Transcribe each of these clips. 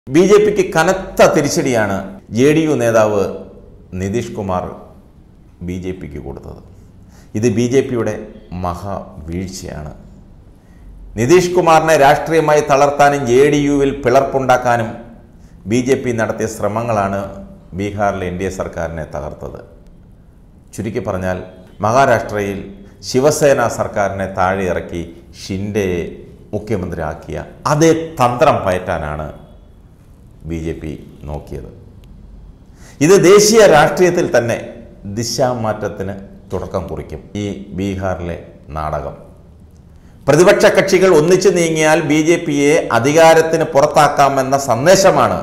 B J പിക്ക് കനത്ത തിരിച്ചടിയാണ് J D U നേതാവ് നിതീഷ് കുമാർ ബി ജെ പിക്ക് കൊടുത്തത് ഇത് ബി ജെ പിയുടെ മഹാവീഴ്ചയാണ് നിതീഷ് കുമാറിനെ രാഷ്ട്രീയമായി തളർത്താനും ജെ ഡി യുവിൽ പിളർപ്പുണ്ടാക്കാനും ബി ജെ പി നടത്തിയ ശ്രമങ്ങളാണ് ബീഹാറിലെ എൻ ഡി എ സർക്കാരിനെ തകർത്തത് ചുരുക്കി പറഞ്ഞാൽ മഹാരാഷ്ട്രയിൽ ശിവസേന സർക്കാരിനെ താഴെ ഇറക്കി ഷിൻഡെയെ മുഖ്യമന്ത്രിയാക്കിയ അതേ തന്ത്രം പയറ്റാനാണ് ബി ജെ പി നോക്കിയത് ഇത് ദേശീയ രാഷ്ട്രീയത്തിൽ തന്നെ ദിശാമാറ്റത്തിന് തുടക്കം കുറിക്കും ഈ ബീഹാറിലെ നാടകം പ്രതിപക്ഷ കക്ഷികൾ ഒന്നിച്ചു നീങ്ങിയാൽ ബി ജെ പിയെ അധികാരത്തിന് പുറത്താക്കാമെന്ന സന്ദേശമാണ്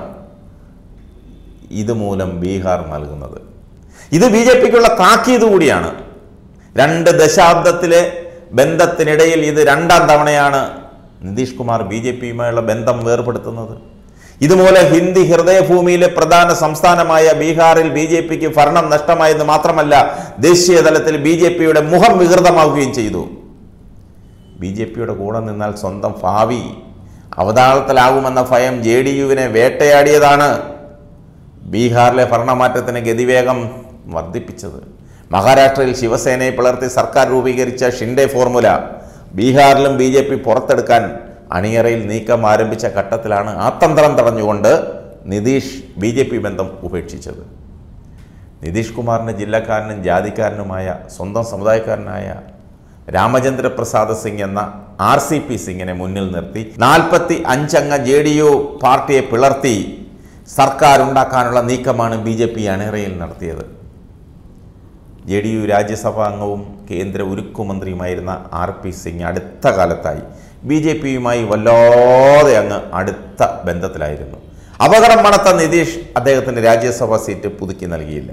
ഇതുമൂലം ബീഹാർ നൽകുന്നത് ഇത് ബി ജെ പിക്കുള്ള താക്കീത് കൂടിയാണ് രണ്ട് ദശാബ്ദത്തിലെ ബന്ധത്തിനിടയിൽ ഇത് രണ്ടാം തവണയാണ് നിതീഷ് കുമാർ ബി ജെ പിയുമായുള്ള ബന്ധം വേർപെടുത്തുന്നത് ഇതുമൂലം ഹിന്ദി ഹൃദയഭൂമിയിലെ പ്രധാന സംസ്ഥാനമായ ബീഹാറിൽ ബി ജെ പിക്ക് ഭരണം നഷ്ടമായെന്ന് മാത്രമല്ല ദേശീയ തലത്തിൽ ബി ജെ പിയുടെ മുഖം വികൃതമാവുകയും ചെയ്തു ബി ജെ പിയുടെ കൂടെ നിന്നാൽ സ്വന്തം ഭാവി അവതാളത്തിലാകുമെന്ന ഭയം ജെ ഡി യുവിനെ വേട്ടയാടിയതാണ് ബീഹാറിലെ ഭരണമാറ്റത്തിന് ഗതിവേഗം വർദ്ധിപ്പിച്ചത് മഹാരാഷ്ട്രയിൽ ശിവസേനയെ പിളർത്തി സർക്കാർ രൂപീകരിച്ച ഷിൻഡെ ഫോർമുല ബീഹാറിലും ബി ജെ പി പുറത്തെടുക്കാൻ അണിയറയിൽ നീക്കം ആരംഭിച്ച ഘട്ടത്തിലാണ് ആ തന്ത്രം തടഞ്ഞുകൊണ്ട് നിതീഷ് ബി ജെ പി ബന്ധം ഉപേക്ഷിച്ചത് നിതീഷ് കുമാറിൻ്റെ ജില്ലക്കാരനും ജാതിക്കാരനുമായ സ്വന്തം സമുദായക്കാരനായ രാമചന്ദ്ര പ്രസാദ് സിംഗ് എന്ന ആർ സി പി സിംഗിനെ മുന്നിൽ നിർത്തി നാൽപ്പത്തി അഞ്ചംഗ ജെ ഡി യു പാർട്ടിയെ പിളർത്തി സർക്കാർ ഉണ്ടാക്കാനുള്ള നീക്കമാണ് ബി ജെ പി അണിയറയിൽ നടത്തിയത് ജെ ഡി യു രാജ്യസഭാ അംഗവും കേന്ദ്ര ഉരുക്കുമന്ത്രിയുമായിരുന്ന ആർ പി സിംഗ് അടുത്ത കാലത്തായി ബി ജെ പിയുമായി വല്ലാതെ അങ്ങ് അടുത്ത ബന്ധത്തിലായിരുന്നു അപകടം മണത്ത നിതീഷ് അദ്ദേഹത്തിന് രാജ്യസഭാ സീറ്റ് പുതുക്കി നൽകിയില്ല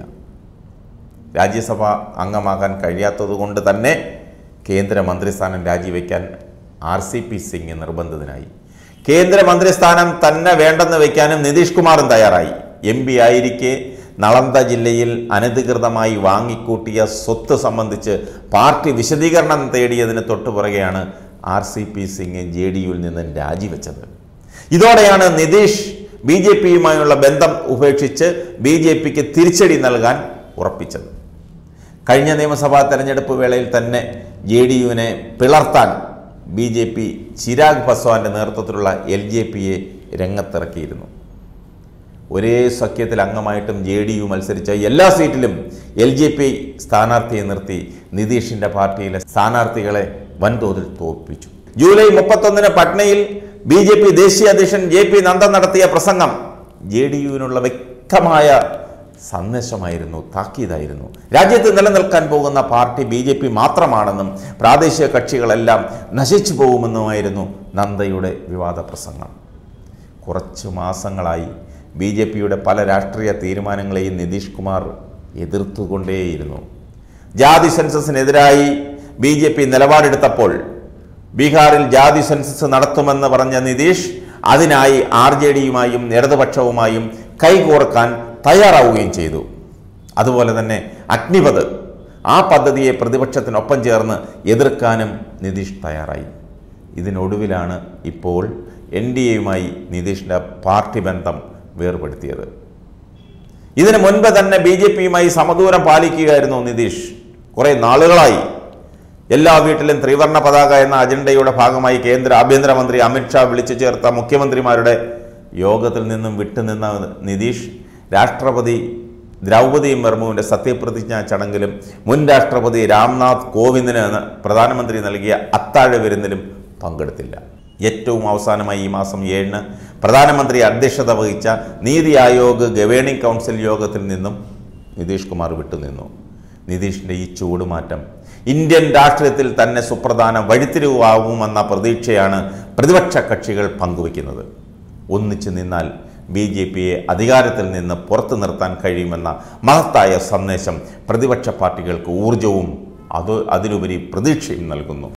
രാജ്യസഭ അംഗമാകാൻ കഴിയാത്തതുകൊണ്ട് തന്നെ കേന്ദ്ര മന്ത്രിസ്ഥാനം രാജിവെക്കാൻ ആർ സി പി സിംഗ് നിർബന്ധിതനായി കേന്ദ്ര മന്ത്രിസ്ഥാനം തന്നെ വേണ്ടെന്ന് വയ്ക്കാനും നിതീഷ് കുമാറും തയ്യാറായി എം പി ആയിരിക്കെ നളന്ദ ജില്ലയിൽ അനധികൃതമായി വാങ്ങിക്കൂട്ടിയ സ്വത്ത് സംബന്ധിച്ച് പാർട്ടി വിശദീകരണം തേടിയതിന് തൊട്ടുപുറകെയാണ് R C P Singh J D യുവിൽ നിന്ന് രാജിവെച്ചത് ഇതോടെയാണ് നിതീഷ് ബി ജെ പിയുമായുള്ള ബന്ധം ഉപേക്ഷിച്ച് ബി ജെ പിക്ക് തിരിച്ചടി നൽകാൻ ഉറപ്പിച്ചത് കഴിഞ്ഞ നിയമസഭാ തെരഞ്ഞെടുപ്പ് വേളയിൽ തന്നെ ജെ ഡി യുവിനെ പിളർത്താൻ ബി ജെ പി ചിരാഗ് പസ്വാന്റെ നേതൃത്വത്തിലുള്ള എൽ ജെ പിയെ രംഗത്തിറക്കിയിരുന്നു ഒരേ സഖ്യത്തിൽ അംഗമായിട്ടും ജെ ഡി യു മത്സരിച്ച എല്ലാ സീറ്റിലും എൽ ജെ പി സ്ഥാനാർത്ഥിയെ നിർത്തി നിതീഷിന്റെ പാർട്ടിയിലെ സ്ഥാനാർത്ഥികളെ വൻതോതിൽ തോൽപ്പിച്ചു ജൂലൈ മുപ്പത്തൊന്നിന് പട്നയിൽ ബി ജെ പി ദേശീയ അധ്യക്ഷൻ ജെ പി നന്ദ നടത്തിയ പ്രസംഗം ജെ ഡി യുവിനുള്ള വ്യക്തമായ സന്ദേശമായിരുന്നു താക്കീതായിരുന്നു രാജ്യത്ത് നിലനിൽക്കാൻ പോകുന്ന പാർട്ടി ബി ജെ പി മാത്രമാണെന്നും പ്രാദേശിക കക്ഷികളെല്ലാം നശിച്ചു പോകുമെന്നുമായിരുന്നു നന്ദയുടെ വിവാദ പ്രസംഗം കുറച്ച് മാസങ്ങളായി ബി ജെ പിയുടെ പല രാഷ്ട്രീയ തീരുമാനങ്ങളെയും നിതീഷ് കുമാർ എതിർത്തുകൊണ്ടേയിരുന്നു ജാതി സെൻസസിനെതിരായി ബി ജെ പി നിലപാടെടുത്തപ്പോൾ ബീഹാറിൽ ജാതി സെൻസസ് നടത്തുമെന്ന് പറഞ്ഞ നിതീഷ് അതിനായി ആർ ജെ ഡിയുമായും ഇടതുപക്ഷവുമായും കൈകോർക്കാൻ തയ്യാറാവുകയും ചെയ്തു അതുപോലെ തന്നെ അഗ്നിപത് ആ പദ്ധതിയെ പ്രതിപക്ഷത്തിനൊപ്പം ചേർന്ന് എതിർക്കാനും നിതീഷ് തയ്യാറായി ഇതിനൊടുവിലാണ് ഇപ്പോൾ എൻ ഡി എയുമായി നിതീഷിൻ്റെ പാർട്ടി ബന്ധം വേർപെടുത്തിയത് ഇതിനു മുൻപ് തന്നെ ബി ജെ പിയുമായി സമദൂരം പാലിക്കുകയായിരുന്നു നിതീഷ് കുറേ നാളുകളായി എല്ലാ വീട്ടിലും ത്രിവർണ പതാക എന്ന അജണ്ടയുടെ ഭാഗമായി കേന്ദ്ര ആഭ്യന്തരമന്ത്രി അമിത്ഷാ വിളിച്ചു ചേർത്ത മുഖ്യമന്ത്രിമാരുടെ യോഗത്തിൽ നിന്നും വിട്ടുനിന്ന നിതീഷ് രാഷ്ട്രപതി ദ്രൗപദി മുർമുവിൻ്റെ സത്യപ്രതിജ്ഞാ ചടങ്ങിലും മുൻ രാഷ്ട്രപതി രാംനാഥ് കോവിന്ദിന് പ്രധാനമന്ത്രി നൽകിയ അത്താഴ വിരുന്നിലും പങ്കെടുത്തില്ല ഏറ്റവും അവസാനമായി ഈ മാസം ഏഴിന് പ്രധാനമന്ത്രി അധ്യക്ഷത വഹിച്ച നീതി ആയോഗ് ഗവേണിംഗ് കൗൺസിൽ യോഗത്തിൽ നിന്നും നിതീഷ് കുമാർ വിട്ടുനിന്നു നിതീഷിൻ്റെ ഈ ചൂടുമാറ്റം ഇന്ത്യൻ രാഷ്ട്രീയത്തിൽ തന്നെ സുപ്രധാന വഴിത്തിരിവാകുമെന്ന പ്രതീക്ഷയാണ് പ്രതിപക്ഷ കക്ഷികൾ പങ്കുവയ്ക്കുന്നത് ഒന്നിച്ചു നിന്നാൽ ബി ജെ പിയെ അധികാരത്തിൽ നിന്ന് പുറത്തു നിർത്താൻ കഴിയുമെന്ന മഹത്തായ സന്ദേശം പ്രതിപക്ഷ പാർട്ടികൾക്ക് ഊർജവും അത് അതിലുപരി പ്രതീക്ഷയും നൽകുന്നു